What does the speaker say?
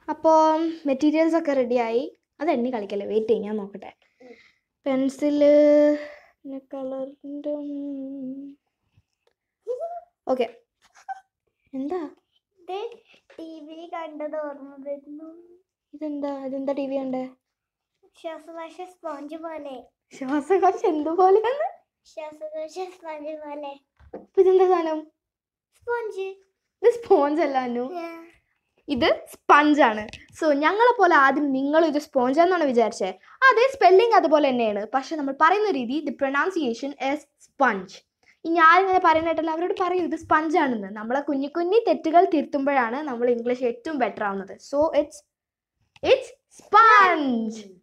അപ്പോൾ മെറ്റീരിയൽസ് ഒക്കെ റെഡിയായി അത് എണ്ണി കളിക്കല്ലേ വെയിറ്റ് ചെയ്യും ഞാൻ നോക്കട്ടെ പെൻസില് പിന്നെ കളറിൻ്റെ ഓക്കെ എന്താ ടി വി കണ്ടത് ഓർമ്മ വരുന്നു ഇതെന്താ ഇതെന്താ ടി വി കണ്ടേ ശ്വാസകോശ സ്പോഞ്ച് പോലെ ശ്വാസകോശം എന്തുപോലെയാണ് ശ്വാസകോശ സ്പോഞ്ച് പോലെ അപ്പൊ ഇതെന്താ സാധനം സ്പോഞ്ച് ഇത് സ്പോഞ്ച് അല്ല അനു ഇത് സ്പഞ്ചാണ് സോ ഞങ്ങളെ പോലെ ആദ്യം നിങ്ങൾ ഇത് സ്പോഞ്ച് എന്നാണ് വിചാരിച്ചത് അതെ സ്പെല്ലിംഗ് അതുപോലെ തന്നെയാണ് പക്ഷെ നമ്മൾ പറയുന്ന രീതി ദി പ്രൊനൗൺസിയേഷൻ എസ് സ്പഞ്ച് ഈ ഞാനിങ്ങനെ പറയുന്നതായിട്ടല്ല അവരോട് പറയൂ ഇത് സ്പഞ്ച് ആണെന്ന് നമ്മളെ കുഞ്ഞു കുഞ്ഞി തെറ്റുകൾ തിരുത്തുമ്പോഴാണ് നമ്മൾ ഇംഗ്ലീഷ് ഏറ്റവും ബെറ്റർ ആവുന്നത് സോ ഇറ്റ്സ് ഇറ്റ്സ് സ്പഞ്ച്